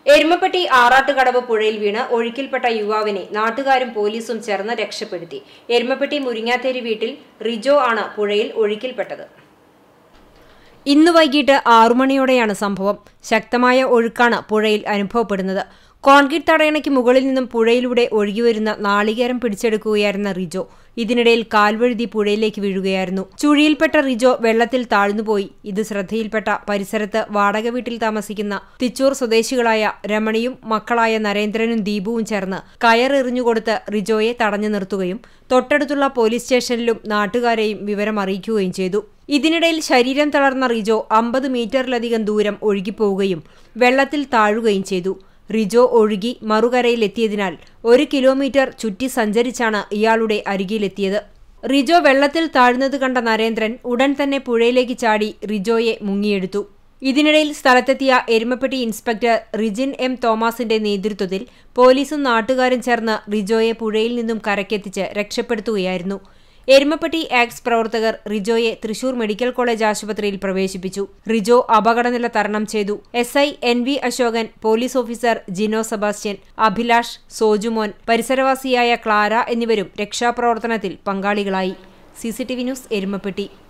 എരുമപ്പെട്ടി ആറാട്ടുകടവ് പുഴയിൽ വീണ് ഒഴുക്കിൽപ്പെട്ട യുവാവിനെ നാട്ടുകാരും പോലീസും ചേർന്ന് രക്ഷപ്പെടുത്തി എരുമപ്പെട്ടി മുരിങ്ങാത്തേരി വീട്ടിൽ റിജോ ആണ് പുഴയിൽ ഒഴുക്കിൽപ്പെട്ടത് ഇന്ന് വൈകിട്ട് ആറുമണിയോടെയാണ് സംഭവം ശക്തമായ ഒഴുക്കാണ് പുഴയിൽ അനുഭവപ്പെടുന്നത് കോൺക്രീറ്റ് തടയണയ്ക്ക് മുകളിൽ നിന്നും പുഴയിലൂടെ ഒഴുകിവരുന്ന നാളികേരം പിടിച്ചെടുക്കുകയായിരുന്ന റിജോ ഇതിനിടയിൽ കാൽവഴുതി പുഴയിലേക്ക് വീഴുകയായിരുന്നു ചുഴിയിൽപ്പെട്ട റിജോ വെള്ളത്തിൽ താഴ്ന്നുപോയി ഇത് ശ്രദ്ധയിൽപ്പെട്ട പരിസരത്ത് വാടക വീട്ടിൽ താമസിക്കുന്ന തിച്ചൂർ സ്വദേശികളായ രമണിയും മക്കളായ നരേന്ദ്രനും ദീപുവും ചേർന്ന് കയറെറിഞ്ഞുകൊടുത്ത് റിജോയെ തടഞ്ഞു നിർത്തുകയും തൊട്ടടുത്തുള്ള പോലീസ് സ്റ്റേഷനിലും നാട്ടുകാരെയും വിവരം അറിയിക്കുകയും ചെയ്തു ഇതിനിടയിൽ ശരീരം തളർന്ന റിജോ അമ്പത് മീറ്ററിലധികം ദൂരം ഒഴുകിപ്പോവുകയും വെള്ളത്തിൽ താഴുകയും ചെയ്തു റിജോ ഒഴുകി മറുകരയിലെത്തിയതിനാൽ ഒരു കിലോമീറ്റർ ചുറ്റി സഞ്ചരിച്ചാണ് ഇയാളുടെ അരികിലെത്തിയത് റിജോ വെള്ളത്തിൽ താഴ്ന്നത് കണ്ട നരേന്ദ്രൻ ഉടൻ തന്നെ പുഴയിലേക്ക് ചാടി റിജോയെ മുങ്ങിയെടുത്തു ഇതിനിടയിൽ സ്ഥലത്തെത്തിയ എരുമപ്പെട്ടി ഇൻസ്പെക്ടർ റിജിൻ എം തോമസിന്റെ നേതൃത്വത്തിൽ പോലീസും നാട്ടുകാരും ചേർന്ന് റിജോയെ പുഴയിൽ നിന്നും കരക്കെത്തിച്ച് രക്ഷപ്പെടുത്തുകയായിരുന്നു എരുമപ്പെട്ടി ആക്സ് പ്രവർത്തകർ റിജോയെ തൃശൂർ മെഡിക്കൽ കോളേജ് ആശുപത്രിയിൽ പ്രവേശിപ്പിച്ചു റിജോ അപകടനില തരണം ചെയ്തു S I N V Ashokan police officer Jino Sebastian Abhilash Sojumon പരിസരവാസിയായ ക്ലാര എന്നിവരും രക്ഷാപ്രവർത്തനത്തിൽ പങ്കാളികളായി സിസിടിവി ന്യൂസ് എരുമപ്പെട്ടി